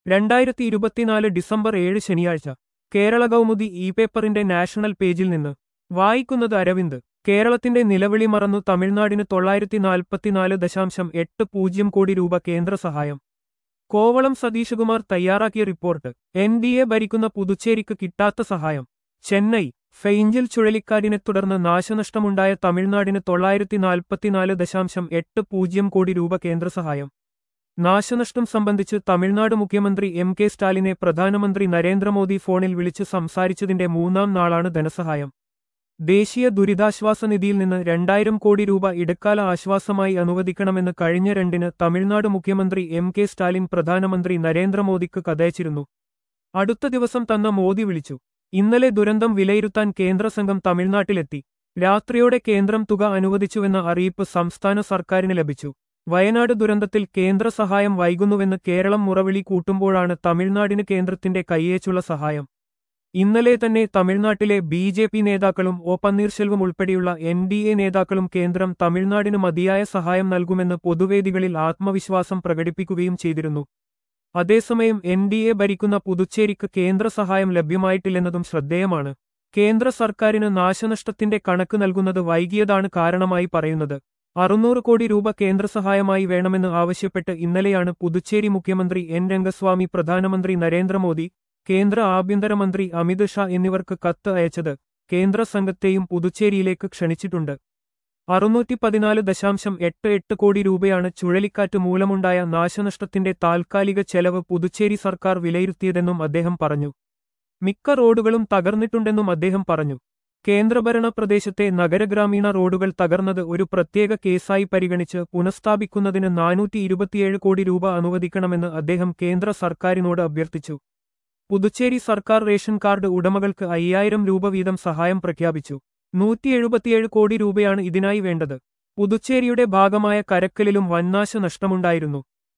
രണ്ടായിരത്തി ഇരുപത്തിനാല് ഡിസംബർ ഏഴ് ശനിയാഴ്ച കേരള കൗമുദി ഇ പേപ്പറിന്റെ നാഷണൽ പേജിൽ നിന്ന് വായിക്കുന്നത് അരവിന്ദ് കേരളത്തിന്റെ നിലവിളി മറന്നു തമിഴ്നാടിന് തൊള്ളായിരത്തി നാൽപ്പത്തിനാല് ദശാംശം എട്ട് പൂജ്യം കോടി രൂപ കേന്ദ്ര സഹായം കോവളം സതീശകുമാർ തയ്യാറാക്കിയ റിപ്പോർട്ട് എൻ ഡി എ ഭരിക്കുന്ന പുതുച്ചേരിക്ക് കിട്ടാത്ത സഹായം ചെന്നൈ ഫെയിഞ്ചിൽ ചുഴലിക്കാറ്റിനെ തുടർന്ന് നാശനഷ്ടമുണ്ടായ തമിഴ്നാടിന് തൊള്ളായിരത്തി നാൽപ്പത്തിനാല് ദശാംശം എട്ട് പൂജ്യം കോടി രൂപ കേന്ദ്രസഹായം നാശനഷ്ടം സംബന്ധിച്ച് തമിഴ്നാട് മുഖ്യമന്ത്രി എം കെ സ്റ്റാലിനെ പ്രധാനമന്ത്രി നരേന്ദ്രമോദി ഫോണിൽ വിളിച്ച് സംസാരിച്ചതിന്റെ മൂന്നാം നാളാണ് ധനസഹായം ദേശീയ ദുരിതാശ്വാസ നിധിയിൽ നിന്ന് രണ്ടായിരം കോടി രൂപ ഇടക്കാല ആശ്വാസമായി അനുവദിക്കണമെന്ന് കഴിഞ്ഞ രണ്ടിന് തമിഴ്നാട് മുഖ്യമന്ത്രി എം കെ സ്റ്റാലിൻ പ്രധാനമന്ത്രി നരേന്ദ്രമോദിക്ക് കഥയച്ചിരുന്നു അടുത്ത ദിവസം തന്ന മോദി വിളിച്ചു ഇന്നലെ ദുരന്തം വിലയിരുത്താൻ കേന്ദ്രസംഘം തമിഴ്നാട്ടിലെത്തി രാത്രിയോടെ കേന്ദ്രം തുക അനുവദിച്ചുവെന്ന അറിയിപ്പ് സംസ്ഥാന സർക്കാരിന് ലഭിച്ചു വയനാട് ദുരന്തത്തിൽ കേന്ദ്ര സഹായം വൈകുന്നുവെന്ന് കേരളം മുറവിളി കൂട്ടുമ്പോഴാണ് തമിഴ്നാടിന് കേന്ദ്രത്തിന്റെ കയ്യേച്ചുള്ള സഹായം ഇന്നലെ തന്നെ തമിഴ്നാട്ടിലെ ബി ജെ പി നേതാക്കളും ഒ പന്നീർശെൽവം ഉൾപ്പെടെയുള്ള എൻ ഡി എ നേതാക്കളും കേന്ദ്രം തമിഴ്നാടിന് മതിയായ സഹായം നൽകുമെന്ന് പൊതുവേദികളിൽ ആത്മവിശ്വാസം പ്രകടിപ്പിക്കുകയും ചെയ്തിരുന്നു അതേസമയം എൻ ഡി എ ഭരിക്കുന്ന പുതുച്ചേരിക്ക് കേന്ദ്ര സഹായം ലഭ്യമായിട്ടില്ലെന്നതും ശ്രദ്ധേയമാണ് കേന്ദ്ര സർക്കാരിന് നാശനഷ്ടത്തിന്റെ കണക്ക് നൽകുന്നത് വൈകിയതാണ് കാരണമായി പറയുന്നത് അറുന്നൂറ് കോടി രൂപ കേന്ദ്ര സഹായമായി വേണമെന്ന് ആവശ്യപ്പെട്ട് ഇന്നലെയാണ് പുതുച്ചേരി മുഖ്യമന്ത്രി എൻ രംഗസ്വാമി പ്രധാനമന്ത്രി നരേന്ദ്രമോദി കേന്ദ്ര ആഭ്യന്തരമന്ത്രി അമിത് ഷാ എന്നിവർക്ക് കത്ത് അയച്ചത് കേന്ദ്ര സംഘത്തെയും പുതുച്ചേരിയിലേക്ക് ക്ഷണിച്ചിട്ടുണ്ട് അറുന്നൂറ്റി പതിനാല് ദശാംശം എട്ട് എട്ട് കോടി രൂപയാണ് ചുഴലിക്കാറ്റ് മൂലമുണ്ടായ നാശനഷ്ടത്തിന്റെ താൽക്കാലിക ചെലവ് പുതുച്ചേരി സർക്കാർ വിലയിരുത്തിയതെന്നും അദ്ദേഹം പറഞ്ഞു മിക്ക റോഡുകളും തകർന്നിട്ടുണ്ടെന്നും അദ്ദേഹം പറഞ്ഞു കേന്ദ്രഭരണ പ്രദേശത്തെ നഗരഗ്രാമീണ റോഡുകൾ തകർന്നത് ഒരു പ്രത്യേക കേസായി പരിഗണിച്ച് പുനഃസ്ഥാപിക്കുന്നതിന് നാനൂറ്റി ഇരുപത്തിയേഴ് കോടി രൂപ അനുവദിക്കണമെന്ന് അദ്ദേഹം കേന്ദ്ര സർക്കാരിനോട് അഭ്യർത്ഥിച്ചു പുതുച്ചേരി സർക്കാർ റേഷൻ കാർഡ് ഉടമകൾക്ക് അയ്യായിരം രൂപ വീതം സഹായം പ്രഖ്യാപിച്ചു നൂറ്റി എഴുപത്തിയേഴ് കോടി രൂപയാണ് ഇതിനായി വേണ്ടത് പുതുച്ചേരിയുടെ ഭാഗമായ കരക്കലിലും വൻനാശ നഷ്ടമുണ്ടായിരുന്നു